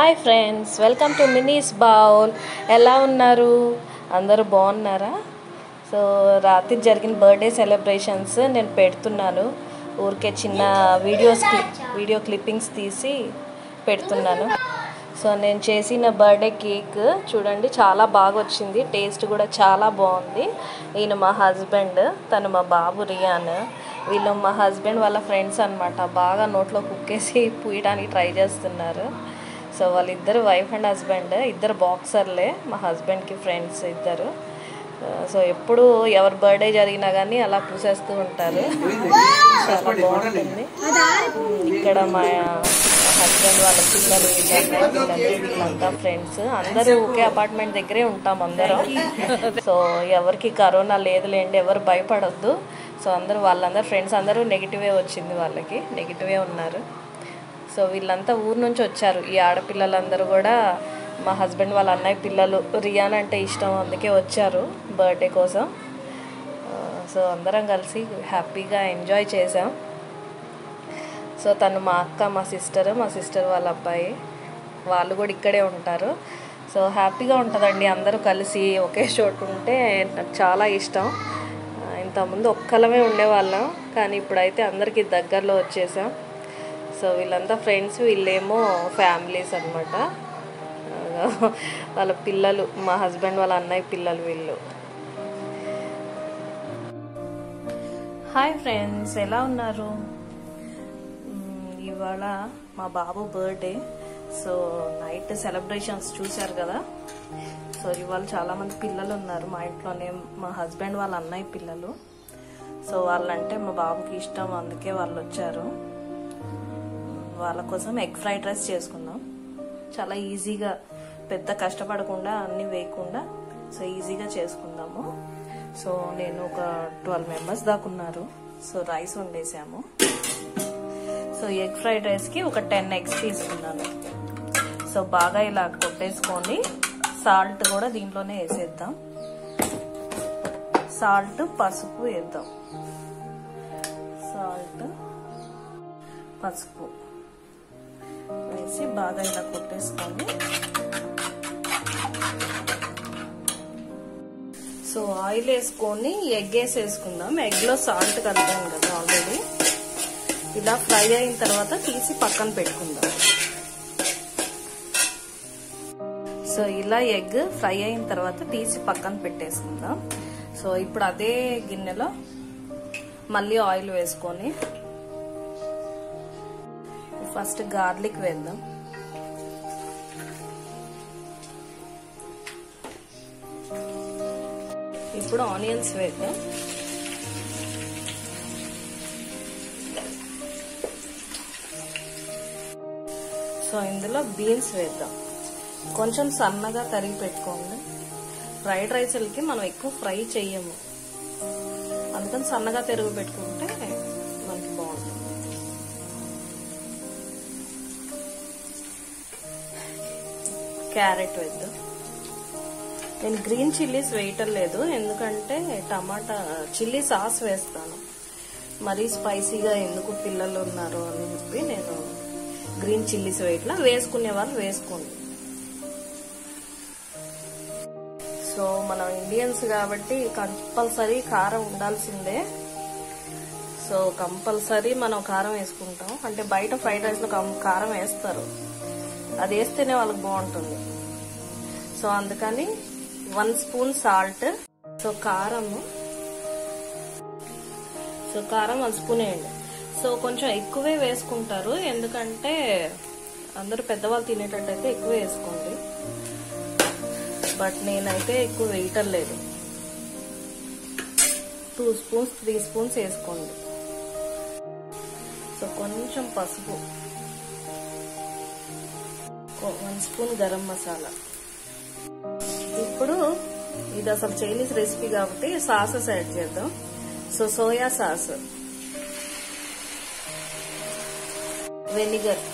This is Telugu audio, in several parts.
hi friends welcome to Mini's bowl ఎలా ఉన్నారు అందరూ బాగున్నారా సో రాత్రి జరిగిన బర్త్డే సెలబ్రేషన్స్ నేను పెడుతున్నాను ఊరికే చిన్న వీడియోస్ వీడియో క్లిప్పింగ్స్ తీసి పెడుతున్నాను సో నేను చేసిన బర్త్డే కేక్ చూడండి చాలా బాగా వచ్చింది టేస్ట్ కూడా చాలా బాగుంది ఈయన మా హస్బెండ్ తను మా బాబు రియాన్ వీళ్ళు మా హస్బెండ్ వాళ్ళ ఫ్రెండ్స్ అనమాట బాగా నోట్లో కుక్కేసి పూయడానికి ట్రై చేస్తున్నారు సో వాళ్ళిద్దరు వైఫ్ అండ్ హస్బెండ్ ఇద్దరు బాక్సర్లే మా హస్బెండ్కి ఫ్రెండ్స్ ఇద్దరు ఆ, సో ఎప్పుడు ఎవరి బర్త్డే జరిగినా కానీ అలా పూసేస్తూ ఉంటారు చాలా బాగుంటుంది ఇక్కడ మా హస్బెండ్ వాళ్ళ పిల్లలు వీళ్ళంతా పిల్లలు వీళ్ళంతా ఫ్రెండ్స్ అందరూ ఒకే అపార్ట్మెంట్ దగ్గరే ఉంటాం అందరం సో ఎవరికి కరోనా లేదులేండి ఎవరు భయపడొద్దు సో అందరూ వాళ్ళందరూ ఫ్రెండ్స్ అందరూ నెగిటివే వచ్చింది వాళ్ళకి నెగిటివే ఉన్నారు సో వీళ్ళంతా ఊరు నుంచి వచ్చారు ఈ ఆడపిల్లలందరూ కూడా మా హస్బెండ్ వాళ్ళ అన్నయ్య పిల్లలు రియాన్ అంటే ఇష్టం అందుకే వచ్చారు బర్త్డే కోసం ఆ, సో అందరం కలిసి హ్యాపీగా ఎంజాయ్ చేసాం సో తను మా అక్క మా సిస్టర్ మా సిస్టర్ వాళ్ళ అబ్బాయి వాళ్ళు కూడా ఇక్కడే ఉంటారు సో హ్యాపీగా ఉంటుందండి అందరూ కలిసి ఒకే చోటు ఉంటే నాకు చాలా ఇష్టం ఆ, ఇంతకుముందు ఒక్కలమే ఉండేవాళ్ళం కానీ ఇప్పుడైతే అందరికీ దగ్గరలో వచ్చేసాం సో వీళ్ళంతా ఫ్రెండ్స్ వీళ్ళేమో ఫ్యామిలీస్ అనమాట వాళ్ళ పిల్లలు మా హస్బెండ్ వాళ్ళ అన్నయ్య పిల్లలు వీళ్ళు హాయ్ ఫ్రెండ్స్ ఎలా ఉన్నారు మ్మ్, ఇవాళ మా బాబు బర్త్డే సో నైట్ సెలబ్రేషన్స్ చూశారు కదా సో ఇవాళ చాలా మంది పిల్లలు ఉన్నారు మా ఇంట్లోనే మా హస్బెండ్ వాళ్ళ అన్నయ్య పిల్లలు సో వాళ్ళంటే మా బాబుకి ఇష్టం అందుకే వాళ్ళు వచ్చారు వాళ్ళ కోసం ఎగ్ ఫ్రైడ్ రైస్ చేసుకుందాం చాలా ఈజీగా పెద్ద కష్టపడకుండా అన్ని వేయకుండా సో ఈజీగా చేసుకుందాము సో నేను ఒక ట్వెల్వ్ మెంబర్స్ దాకా ఉన్నారు సో రైస్ వండేసాము సో ఎగ్ ఫ్రైడ్ రైస్కి ఒక టెన్ ఎగ్స్ తీసుకున్నాను సో బాగా ఇలా కొట్టేసుకొని సాల్ట్ కూడా దీంట్లోనే వేసేద్దాం సాల్ట్ పసుపు వేద్దాం సాల్ట్ పసుపు వేసి బాగా ఇలా కొట్టేసుకోండి సో ఆయిల్ వేసుకొని ఎగ్ వేసి వేసుకుందాం ఎగ్లో సాల్ట్ కలిపాం కదా ఆల్రెడీ ఇలా ఫ్రై అయిన తర్వాత తీసి పక్కన పెట్టుకుందాం సో ఇలా ఎగ్ ఫ్రై అయిన తర్వాత తీసి పక్కన పెట్టేసుకుందాం సో ఇప్పుడు అదే గిన్నెలో మళ్ళీ ఆయిల్ వేసుకొని ఫస్ట్ గార్లిక్ వేద్దాం ఇప్పుడు ఆనియన్స్ వేద్దాం సో ఇందులో బీన్స్ వేద్దాం కొంచెం సన్నగా తరిగి పెట్టుకోండి ఫ్రైడ్ రైస్లకి మనం ఎక్కువ ఫ్రై చెయ్యము అందుకని సన్నగా తరిగి పెట్టుకుంటే మనకి బాగుంటుంది క్యారెట్ వేద్దాం నేను గ్రీన్ చిల్లీస్ వేయటం లేదు ఎందుకంటే టమాటా చిల్లీ సాస్ వేస్తాను మరీ స్పైసీగా ఎందుకు పిల్లలు ఉన్నారు అని చెప్పి నేను గ్రీన్ చిల్లీస్ వేయట్లా వేసుకునే వాళ్ళు వేసుకోండి సో మనం ఇండియన్స్ కాబట్టి కంపల్సరీ కారం ఉండాల్సిందే సో కంపల్సరీ మనం కారం వేసుకుంటాం అంటే బయట ఫ్రైడ్ రైస్ లో కారం వేస్తారు అది వేస్తేనే వాళ్ళకి బాగుంటుంది సో అందుకని వన్ స్పూన్ సాల్ట్ సో కారం సో కారం వన్ స్పూన్ వేయండి సో కొంచెం ఎక్కువే వేసుకుంటారు ఎందుకంటే అందరూ పెద్దవాళ్ళు తినేటట్టయితే ఎక్కువ వేసుకోండి బట్ నేనైతే ఎక్కువ వేయటం లేదు టూ స్పూన్స్ త్రీ స్పూన్స్ వేసుకోండి సో కొంచెం పసుపు వన్ స్పూన్ గరం మసాలా ఇప్పుడు ఇది అసలు చైనీస్ రెసిపీ కాబట్టి సాసెస్ యాడ్ చేద్దాం so soya sauce vinegar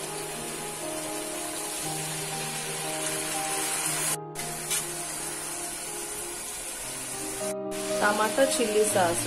tomato chilli sauce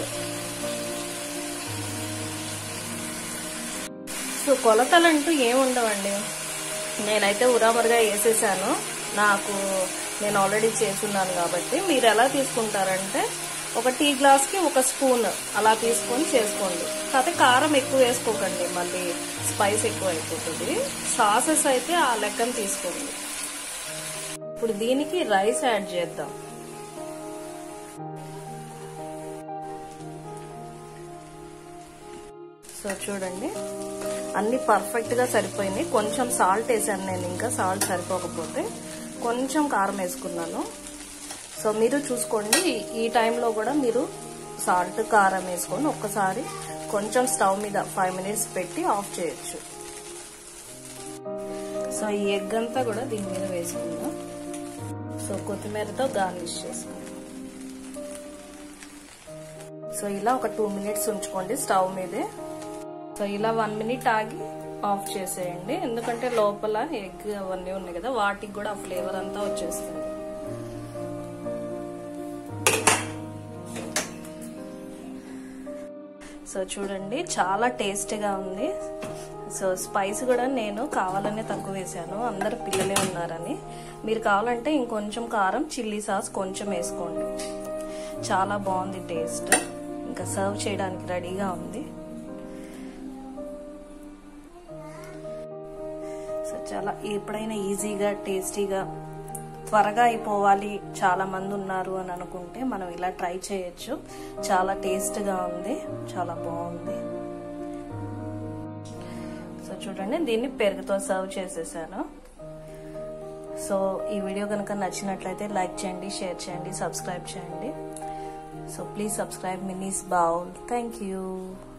so కొలతలంటూ ఏముండవండి నేనైతే ఉరామరుగా వేసేసాను నాకు నేను ఆల్రెడీ చేసున్నాను కాబట్టి మీరు ఎలా తీసుకుంటారంటే ఒక టీ గ్లాస్కి ఒక స్పూన్ అలా తీసుకొని చేసుకోండి కాకపోతే కారం ఎక్కువ వేసుకోకండి మళ్ళీ స్పైస్ ఎక్కువ అయిపోతుంది సాసెస్ అయితే ఆ లెక్కన తీసుకోండి ఇప్పుడు దీనికి రైస్ యాడ్ చేద్దాం సో చూడండి అన్ని పర్ఫెక్ట్గా సరిపోయినాయి కొంచెం సాల్ట్ వేసాను నేను ఇంకా సాల్ట్ సరిపోకపోతే కొంచెం కారం వేసుకున్నాను సో మీరు చూసుకోండి ఈ టైంలో కూడా మీరు సాల్ట్ కారం వేసుకొని ఒక్కసారి కొంచెం స్టవ్ మీద ఫైవ్ మినిట్స్ పెట్టి ఆఫ్ చేయొచ్చు సో ఈ ఎగ్ అంతా కూడా దీని మీద వేసుకుందాం సో కొత్తిమీరతో గార్నిష్ చేసుకుందాం సో ఇలా ఒక టూ మినిట్స్ ఉంచుకోండి స్టవ్ మీదే సో ఇలా వన్ మినిట్ ఆగి ఆఫ్ చేసేయండి ఎందుకంటే లోపల ఎగ్ అవన్నీ ఉన్నాయి కదా వాటికి కూడా ఆ ఫ్లేవర్ అంతా వచ్చేస్తుంది సో చూడండి చాలా టేస్టీగా ఉంది సో స్పైస్ కూడా నేను కావాలనే తక్కువ వేసాను అందరు పిల్లలే ఉన్నారని మీరు కావాలంటే ఇంకొంచెం కారం చిల్లీ సాస్ కొంచెం వేసుకోండి చాలా బాగుంది టేస్ట్ ఇంకా సర్వ్ చేయడానికి రెడీగా ఉంది సో చాలా ఎప్పుడైనా ఈజీగా టేస్టీగా త్వరగా అయిపోవాలి చాలా మంది ఉన్నారు అని అనుకుంటే మనం ఇలా ట్రై చేయొచ్చు చాలా టేస్ట్గా ఉంది చాలా బాగుంది సో చూడండి దీన్ని పెరుగుతో సర్వ్ చేసేసాను సో ఈ వీడియో కనుక నచ్చినట్లయితే లైక్ చేయండి షేర్ చేయండి సబ్స్క్రైబ్ చేయండి సో ప్లీజ్ సబ్స్క్రైబ్ మినీస్ బౌల్ థ్యాంక్ యూ